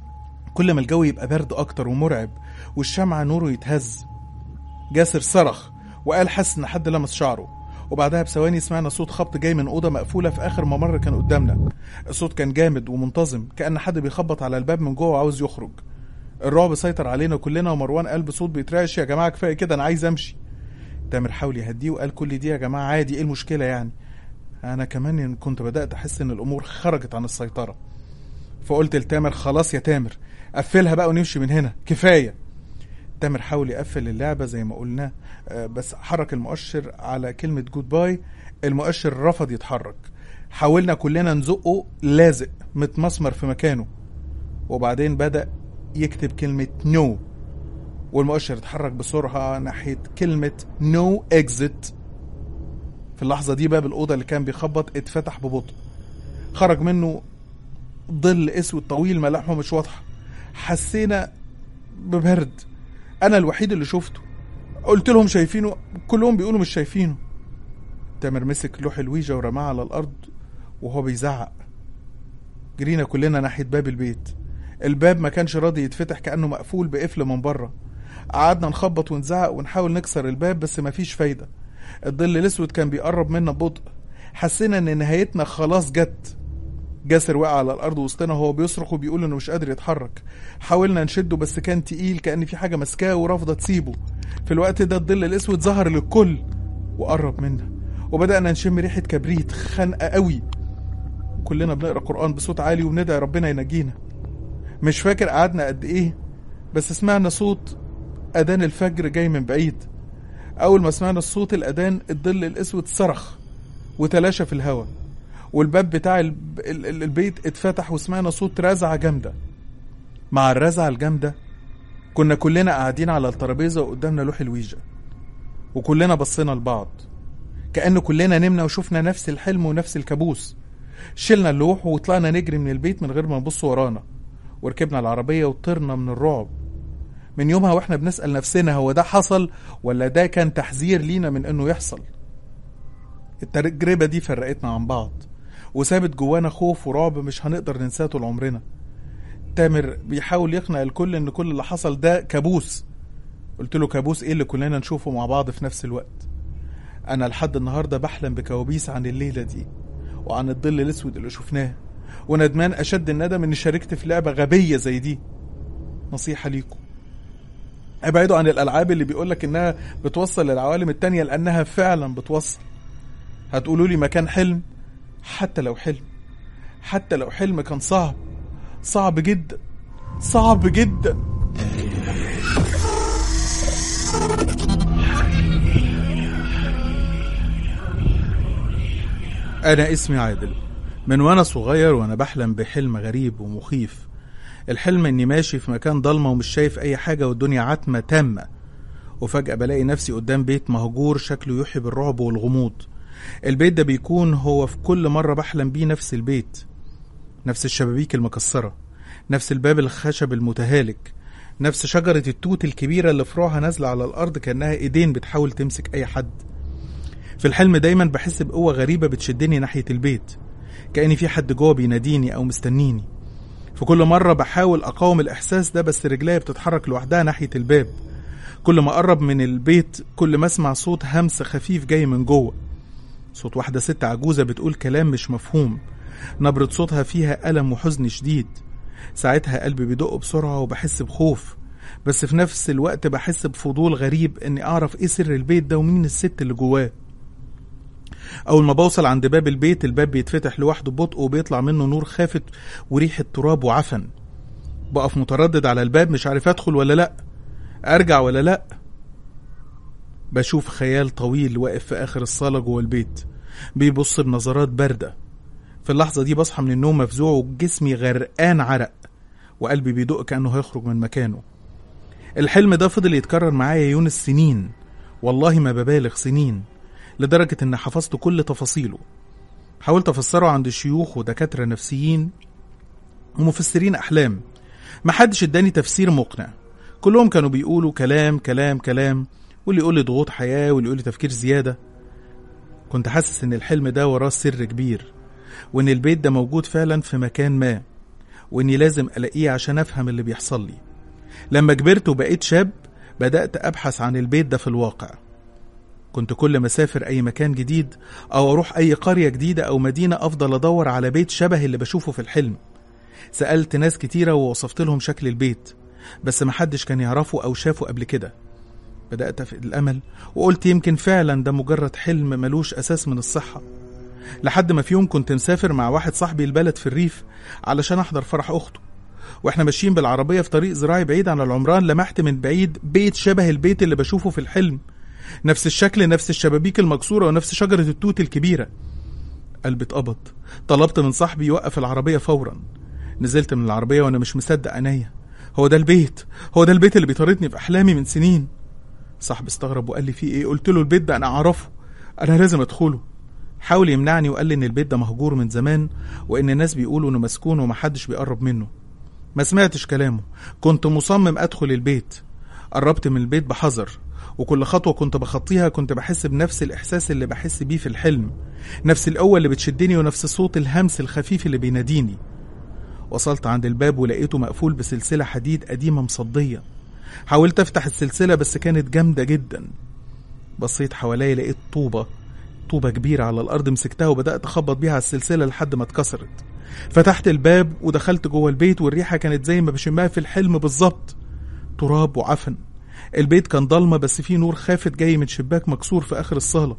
كل ما الجو يبقى برد أكتر ومرعب والشمعة نوره يتهز جاسر صرخ وقال حس إن حد لمس شعره وبعدها بثواني سمعنا صوت خبط جاي من أوضة مقفولة في آخر ممر كان قدامنا الصوت كان جامد ومنتظم كأن حد بيخبط على الباب من جوه وعاوز يخرج الرعب سيطر علينا كلنا ومروان قال بصوت بيترعش يا جماعة كفاية كده أنا عايز أمشي تامر حاول يهديه وقال كل دي يا جماعة عادي إيه المشكلة يعني أنا كمان كنت بدأت أحس إن الأمور خرجت عن السيطرة فقلت لتامر خلاص يا تامر قفلها بقى ونمشي من هنا كفاية تامر حاول يقفل اللعبة زي ما قلنا آه، بس حرك المؤشر على كلمة جود باي المؤشر رفض يتحرك حاولنا كلنا نزقه لازق متمسمر في مكانه وبعدين بدأ يكتب كلمة نو والمؤشر اتحرك بسرعة ناحية كلمة نو اكزيت في اللحظة دي باب الأوضة اللي كان بيخبط اتفتح ببطء خرج منه ظل اسود طويل ملامحه مش واضحة حسينا ببرد انا الوحيد اللي شفته قلت لهم شايفينه كلهم بيقولوا مش شايفينه تامر مسك لوح الويجا ورماه على الارض وهو بيزعق جرينا كلنا ناحية باب البيت الباب ما كانش راضي يتفتح كأنه مقفول بقفل من بره قعدنا نخبط ونزعق ونحاول نكسر الباب بس مفيش فايدة الظل الاسود كان بيقرب منا ببطء حسينا ان نهايتنا خلاص جت جاسر وقع على الارض وسطنا وهو بيصرخ وبيقول انه مش قادر يتحرك حاولنا نشده بس كان تقيل كان في حاجه ماسكاه ورافضه تسيبه في الوقت ده الظل الاسود ظهر للكل وقرب منا وبدانا نشم ريحه كبريت خانقه قوي كلنا بنقرا قران بصوت عالي وندعي ربنا ينجينا مش فاكر قعدنا قد ايه بس سمعنا صوت اذان الفجر جاي من بعيد اول ما سمعنا الصوت الاذان الظل الاسود صرخ وتلاشى في الهواء والباب بتاع الب- ال- ال- البيت اتفتح وسمعنا صوت رزعة جامدة مع الرزعة الجامدة كنا كلنا قاعدين على الترابيزة وقدامنا لوح الويجا وكلنا بصينا لبعض كأن كلنا نمنا وشفنا نفس الحلم ونفس الكابوس شلنا اللوح وطلعنا نجري من البيت من غير ما نبص ورانا وركبنا العربية وطرنا من الرعب من يومها واحنا بنسأل نفسنا هو ده حصل ولا ده كان تحذير لينا من انه يحصل التجربة دي فرقتنا عن بعض وسابت جوانا خوف ورعب مش هنقدر ننساه طول عمرنا تامر بيحاول يقنع الكل ان كل اللي حصل ده كابوس قلت له كابوس ايه اللي كلنا نشوفه مع بعض في نفس الوقت انا لحد النهارده بحلم بكوابيس عن الليله دي وعن الظل الاسود اللي شفناه وندمان اشد الندم اني شاركت في لعبه غبيه زي دي نصيحه ليكم ابعدوا عن الالعاب اللي بيقولك انها بتوصل للعوالم التانية لانها فعلا بتوصل هتقولوا لي مكان حلم حتى لو حلم حتى لو حلم كان صعب صعب جدا صعب جدا أنا اسمي عادل من وأنا صغير وأنا بحلم بحلم غريب ومخيف الحلم إني ماشي في مكان ضلمة ومش شايف أي حاجة والدنيا عتمة تامة وفجأة بلاقي نفسي قدام بيت مهجور شكله يوحي بالرعب والغموض البيت ده بيكون هو في كل مرة بحلم بيه نفس البيت نفس الشبابيك المكسرة نفس الباب الخشب المتهالك نفس شجرة التوت الكبيرة اللي فروعها نازلة على الأرض كأنها إيدين بتحاول تمسك أي حد في الحلم دايما بحس بقوة غريبة بتشدني ناحية البيت كأن في حد جوه بيناديني أو مستنيني في كل مرة بحاول أقاوم الإحساس ده بس رجليا بتتحرك لوحدها ناحية الباب كل ما أقرب من البيت كل ما أسمع صوت همس خفيف جاي من جوه صوت واحدة ست عجوزة بتقول كلام مش مفهوم نبرة صوتها فيها ألم وحزن شديد ساعتها قلبي بيدق بسرعة وبحس بخوف بس في نفس الوقت بحس بفضول غريب اني اعرف ايه سر البيت ده ومين الست اللي جواه اول ما بوصل عند باب البيت الباب بيتفتح لوحده ببطء وبيطلع منه نور خافت وريحة تراب وعفن بقف متردد على الباب مش عارف ادخل ولا لا ارجع ولا لا بشوف خيال طويل واقف في اخر الصالة جوه البيت بيبص بنظرات باردة في اللحظة دي بصحى من النوم مفزوع وجسمي غرقان عرق وقلبي بيدق كأنه هيخرج من مكانه الحلم ده فضل يتكرر معايا يونس سنين والله ما ببالغ سنين لدرجة إن حفظت كل تفاصيله حاولت أفسره عند شيوخ ودكاترة نفسيين ومفسرين أحلام محدش اداني تفسير مقنع كلهم كانوا بيقولوا كلام كلام كلام واللي يقول لي ضغوط حياة واللي يقول لي تفكير زيادة كنت حاسس إن الحلم ده وراه سر كبير وإن البيت ده موجود فعلا في مكان ما وإني لازم ألاقيه عشان أفهم اللي بيحصل لي لما كبرت وبقيت شاب بدأت أبحث عن البيت ده في الواقع كنت كل ما أسافر أي مكان جديد أو أروح أي قرية جديدة أو مدينة أفضل أدور على بيت شبه اللي بشوفه في الحلم سألت ناس كتيرة ووصفت لهم شكل البيت بس محدش كان يعرفه أو شافه قبل كده بدأت أفقد الأمل وقلت يمكن فعلا ده مجرد حلم ملوش أساس من الصحة لحد ما في يوم كنت مسافر مع واحد صاحبي البلد في الريف علشان أحضر فرح أخته واحنا ماشيين بالعربية في طريق زراعي بعيد عن العمران لمحت من بعيد بيت شبه البيت اللي بشوفه في الحلم نفس الشكل نفس الشبابيك المكسورة ونفس شجرة التوت الكبيرة قلبي اتقبض طلبت من صاحبي يوقف العربية فورا نزلت من العربية وأنا مش مصدق عينيا هو ده البيت هو ده البيت اللي بيطاردني في أحلامي من سنين صاحبي استغرب وقال لي في إيه قلت له البيت ده أنا أعرفه أنا لازم أدخله حاول يمنعني وقال لي إن البيت ده مهجور من زمان وإن الناس بيقولوا إنه مسكون ومحدش بيقرب منه ما سمعتش كلامه كنت مصمم أدخل البيت قربت من البيت بحذر وكل خطوة كنت بخطيها كنت بحس بنفس الإحساس اللي بحس بيه في الحلم نفس القوة اللي بتشدني ونفس صوت الهمس الخفيف اللي بيناديني وصلت عند الباب ولقيته مقفول بسلسلة حديد قديمة مصدية حاولت أفتح السلسلة بس كانت جامدة جدا بصيت حواليا لقيت طوبة طوبة كبيرة على الأرض مسكتها وبدأت أخبط بيها على السلسلة لحد ما اتكسرت فتحت الباب ودخلت جوه البيت والريحة كانت زي ما بشمها في الحلم بالظبط تراب وعفن البيت كان ضلمة بس فيه نور خافت جاي من شباك مكسور في آخر الصالة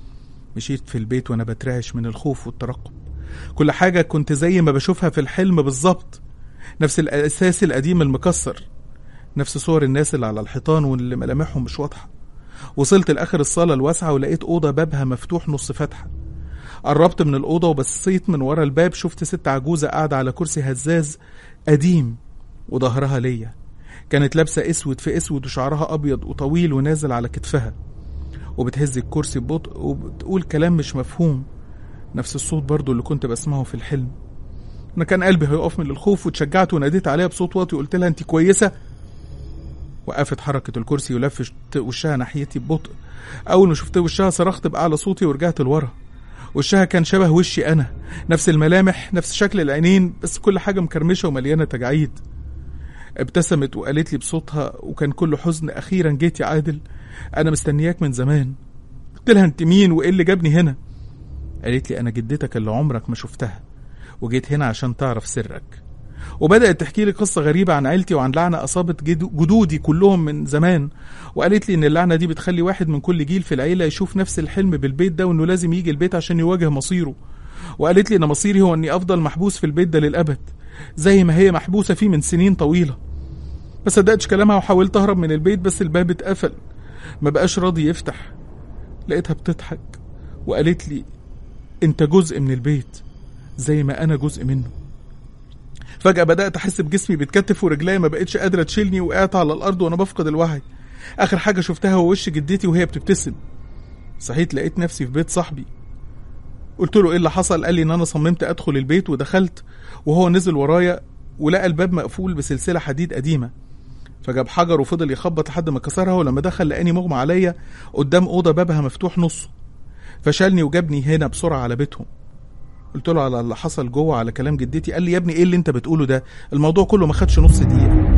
مشيت في البيت وأنا بترعش من الخوف والترقب كل حاجة كنت زي ما بشوفها في الحلم بالظبط نفس الأساس القديم المكسر نفس صور الناس اللي على الحيطان واللي ملامحهم مش واضحة وصلت لآخر الصالة الواسعة ولقيت أوضة بابها مفتوح نص فتحة قربت من الأوضة وبصيت من ورا الباب شفت ست عجوزة قاعدة على كرسي هزاز قديم وظهرها ليا كانت لابسة اسود في اسود وشعرها أبيض وطويل ونازل على كتفها وبتهز الكرسي ببطء وبتقول كلام مش مفهوم نفس الصوت برضو اللي كنت بسمعه في الحلم أنا كان قلبي هيقف من الخوف واتشجعت وناديت عليها بصوت واطي وقلت لها أنت كويسة وقفت حركة الكرسي ولفت وشها ناحيتي ببطء أول ما شفت وشها صرخت بأعلى صوتي ورجعت لورا وشها كان شبه وشي أنا نفس الملامح نفس شكل العينين بس كل حاجة مكرمشة ومليانة تجاعيد ابتسمت وقالت لي بصوتها وكان كله حزن أخيرا جيت يا عادل أنا مستنياك من زمان قلت لها أنت مين وإيه اللي جابني هنا قالت لي أنا جدتك اللي عمرك ما شفتها وجيت هنا عشان تعرف سرك وبدأت تحكي لي قصة غريبة عن عيلتي وعن لعنة أصابت جدودي كلهم من زمان وقالت لي إن اللعنة دي بتخلي واحد من كل جيل في العيلة يشوف نفس الحلم بالبيت ده وإنه لازم يجي البيت عشان يواجه مصيره وقالت لي إن مصيري هو إني أفضل محبوس في البيت ده للأبد زي ما هي محبوسة فيه من سنين طويلة ما صدقتش كلامها وحاولت أهرب من البيت بس الباب اتقفل ما بقاش راضي يفتح لقيتها بتضحك وقالت لي أنت جزء من البيت زي ما أنا جزء منه فجأة بدأت أحس بجسمي بيتكتف ورجلي ما بقتش قادرة تشيلني وقعت على الأرض وأنا بفقد الوعي آخر حاجة شفتها هو وش جدتي وهي بتبتسم صحيت لقيت نفسي في بيت صاحبي قلت له ايه اللي حصل قال لي ان انا صممت ادخل البيت ودخلت وهو نزل ورايا ولقى الباب مقفول بسلسله حديد قديمه فجاب حجر وفضل يخبط لحد ما كسرها ولما دخل لقاني مغمى عليا قدام اوضه بابها مفتوح نصه فشالني وجابني هنا بسرعه على بيتهم قلت له على اللي حصل جوه على كلام جدتي قال لي يا ابني ايه اللي انت بتقوله ده الموضوع كله ما خدش نص دقيقه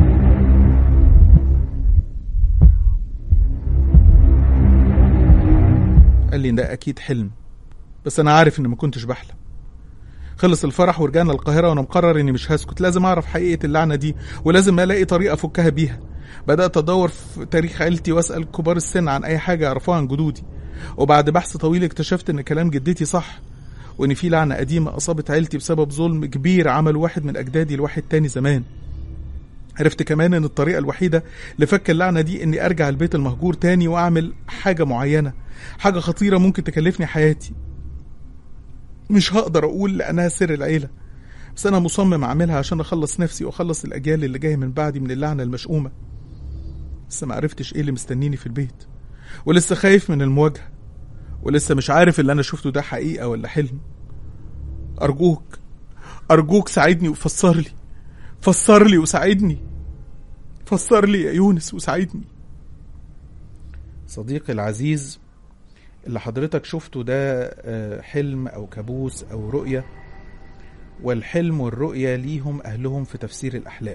قال لي ده اكيد حلم بس انا عارف ان ما كنتش بحلم خلص الفرح ورجعنا القاهرة وانا مقرر اني مش هسكت لازم اعرف حقيقة اللعنة دي ولازم الاقي طريقة افكها بيها بدأت ادور في تاريخ عيلتي واسأل كبار السن عن اي حاجة يعرفوها عن جدودي وبعد بحث طويل اكتشفت ان كلام جدتي صح وان في لعنة قديمة اصابت عيلتي بسبب ظلم كبير عمل واحد من اجدادي لواحد تاني زمان عرفت كمان ان الطريقة الوحيدة لفك اللعنة دي اني ارجع البيت المهجور تاني واعمل حاجة معينة حاجة خطيرة ممكن تكلفني حياتي مش هقدر اقول لانها سر العيله بس انا مصمم اعملها عشان اخلص نفسي واخلص الاجيال اللي جايه من بعدي من اللعنه المشؤومه لسه ما عرفتش ايه اللي مستنيني في البيت ولسه خايف من المواجهه ولسه مش عارف اللي انا شفته ده حقيقه ولا حلم ارجوك ارجوك ساعدني وفسر لي فسر لي وساعدني فسر لي يا يونس وساعدني صديقي العزيز اللي حضرتك شفته ده آه، حلم او كابوس او رؤيه والحلم والرؤيه ليهم اهلهم في تفسير الاحلام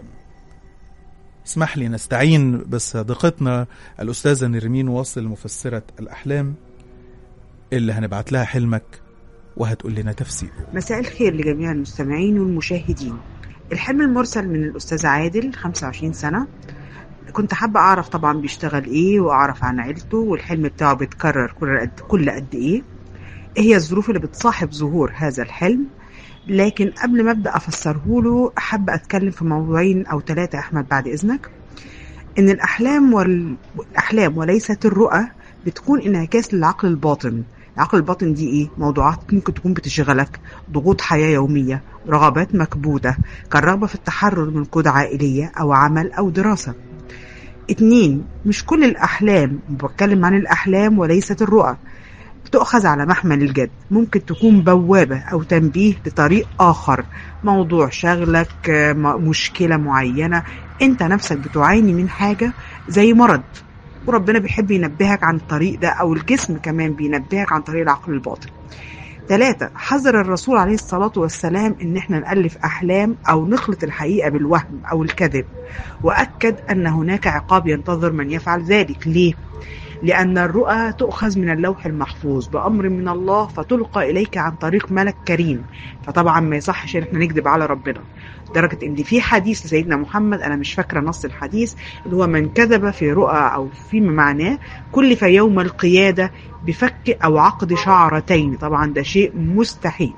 اسمح لي نستعين بصديقتنا الاستاذه نرمين واصل مفسره الاحلام اللي هنبعت لها حلمك وهتقول لنا تفسيره مساء الخير لجميع المستمعين والمشاهدين الحلم المرسل من الأستاذ عادل 25 سنة كنت حابة أعرف طبعا بيشتغل إيه وأعرف عن عيلته والحلم بتاعه بيتكرر كل قد, كل قد إيه إيه هي الظروف اللي بتصاحب ظهور هذا الحلم لكن قبل ما أبدأ أفسره له حابة أتكلم في موضوعين أو ثلاثة أحمد بعد إذنك إن الأحلام والأحلام وليست الرؤى بتكون انعكاس للعقل الباطن العقل الباطن دي ايه موضوعات ممكن تكون بتشغلك ضغوط حياة يومية رغبات مكبوتة كالرغبة في التحرر من قيود عائلية أو عمل أو دراسة اتنين مش كل الأحلام بتكلم عن الأحلام وليست الرؤى بتؤخذ على محمل الجد ممكن تكون بوابة أو تنبيه لطريق آخر موضوع شغلك مشكلة معينة أنت نفسك بتعاني من حاجة زي مرض وربنا بيحب ينبهك عن الطريق ده أو الجسم كمان بينبهك عن طريق العقل الباطن ثلاثة حذر الرسول عليه الصلاة والسلام إن إحنا نألف أحلام أو نخلط الحقيقة بالوهم أو الكذب وأكد أن هناك عقاب ينتظر من يفعل ذلك ليه؟ لأن الرؤى تؤخذ من اللوح المحفوظ بأمر من الله فتلقى إليك عن طريق ملك كريم فطبعا ما يصحش إن احنا نكذب على ربنا لدرجة إن في حديث لسيدنا محمد أنا مش فاكرة نص الحديث اللي هو من كذب في رؤى أو فيما معناه كلف يوم القيادة بفك أو عقد شعرتين طبعا ده شيء مستحيل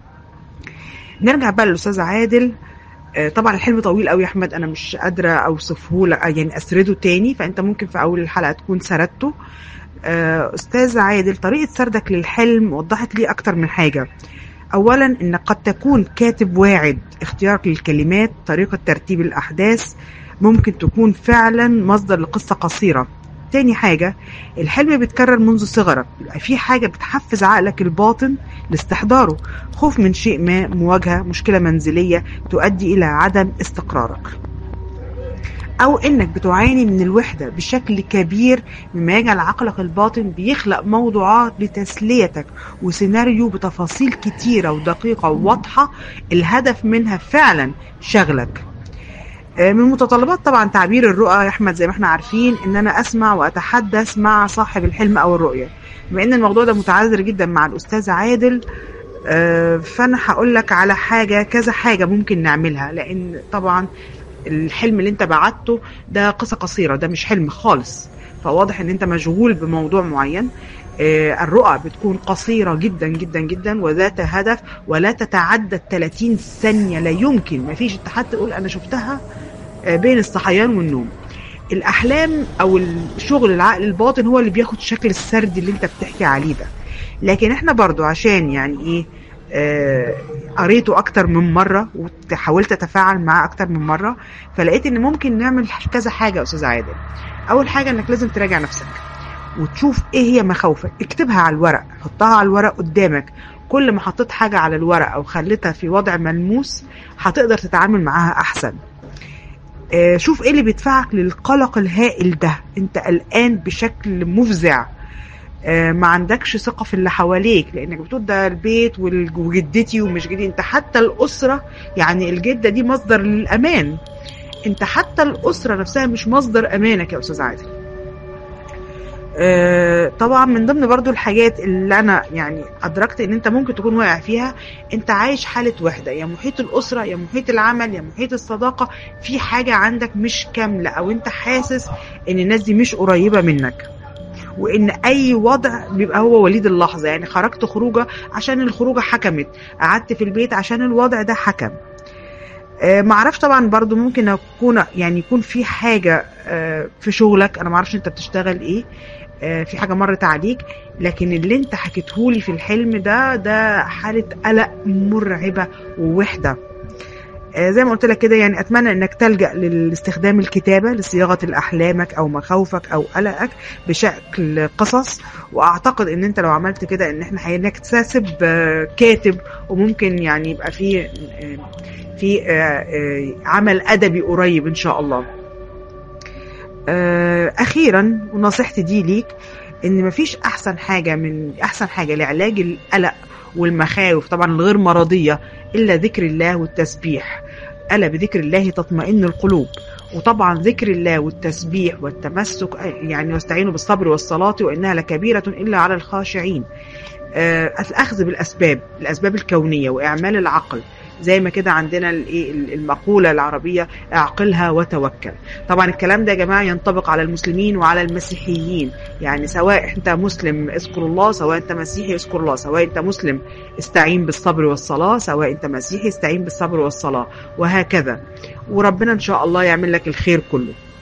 نرجع بقى للأستاذ عادل طبعا الحلم طويل قوي يا احمد انا مش قادره اوصفه لك يعني اسرده تاني فانت ممكن في اول الحلقه تكون سردته استاذ عادل طريقه سردك للحلم وضحت لي اكتر من حاجه اولا انك قد تكون كاتب واعد اختيارك للكلمات طريقه ترتيب الاحداث ممكن تكون فعلا مصدر لقصه قصيره تاني حاجة الحلم بيتكرر منذ صغرك يبقى في حاجة بتحفز عقلك الباطن لاستحضاره خوف من شيء ما مواجهة مشكلة منزلية تؤدي إلى عدم استقرارك أو إنك بتعاني من الوحدة بشكل كبير مما يجعل عقلك الباطن بيخلق موضوعات لتسليتك وسيناريو بتفاصيل كتيرة ودقيقة وواضحة الهدف منها فعلا شغلك من متطلبات طبعا تعبير الرؤى يا احمد زي ما احنا عارفين ان انا اسمع واتحدث مع صاحب الحلم او الرؤيه بما ان الموضوع ده متعذر جدا مع الاستاذ عادل فانا هقول لك على حاجه كذا حاجه ممكن نعملها لان طبعا الحلم اللي انت بعته ده قصه قصيره ده مش حلم خالص فواضح ان انت مشغول بموضوع معين الرؤى بتكون قصيرة جدا جدا جدا وذات هدف ولا تتعدى 30 ثانية لا يمكن ما فيش حتى تقول أنا شفتها بين الصحيان والنوم الأحلام أو الشغل العقل الباطن هو اللي بياخد شكل السرد اللي انت بتحكي عليه ده لكن احنا برضو عشان يعني ايه آه قريته اكتر من مره وحاولت اتفاعل معاه اكتر من مره فلقيت ان ممكن نعمل كذا حاجه يا استاذ عادل اول حاجه انك لازم تراجع نفسك وتشوف ايه هي مخاوفك اكتبها على الورق حطها على الورق قدامك كل ما حطيت حاجة على الورق او خليتها في وضع ملموس هتقدر تتعامل معاها احسن اه شوف ايه اللي بيدفعك للقلق الهائل ده انت قلقان بشكل مفزع اه ما عندكش ثقة في اللي حواليك لانك بتقول ده البيت وجدتي ومش جدتي انت حتى الاسرة يعني الجدة دي مصدر للامان انت حتى الاسرة نفسها مش مصدر امانك يا استاذ عادل طبعا من ضمن برضو الحاجات اللي انا يعني ادركت ان انت ممكن تكون واقع فيها انت عايش حالة وحدة يا محيط الاسرة يا محيط العمل يا محيط الصداقة في حاجة عندك مش كاملة او انت حاسس ان الناس دي مش قريبة منك وان اي وضع بيبقى هو وليد اللحظة يعني خرجت خروجة عشان الخروجة حكمت قعدت في البيت عشان الوضع ده حكم آه، معرفش طبعا برضو ممكن اكون يعني يكون في حاجه آه، في شغلك انا معرفش انت بتشتغل ايه آه، في حاجه مرت عليك لكن اللي انت حكيتهولي في الحلم ده ده حاله قلق مرعبه ووحده آه، زي ما قلت لك كده يعني اتمنى انك تلجا لاستخدام الكتابه لصياغه الاحلامك او مخاوفك او قلقك بشكل قصص واعتقد ان انت لو عملت كده ان احنا هنكتسب آه، كاتب وممكن يعني يبقى في آه، في آه، آه، عمل ادبي قريب ان شاء الله آه، اخيرا ونصيحتي دي ليك ان مفيش احسن حاجه من احسن حاجه لعلاج القلق والمخاوف طبعا الغير مرضيه الا ذكر الله والتسبيح الا بذكر الله تطمئن القلوب وطبعا ذكر الله والتسبيح والتمسك يعني واستعينوا بالصبر والصلاه وانها لكبيره الا على الخاشعين آه، الاخذ بالاسباب الاسباب الكونيه واعمال العقل زي ما كده عندنا الايه المقوله العربيه اعقلها وتوكل طبعا الكلام ده يا جماعه ينطبق على المسلمين وعلى المسيحيين يعني سواء انت مسلم اذكر الله سواء انت مسيحي اذكر الله سواء انت مسلم استعين بالصبر والصلاه سواء انت مسيحي استعين بالصبر والصلاه وهكذا وربنا ان شاء الله يعمل لك الخير كله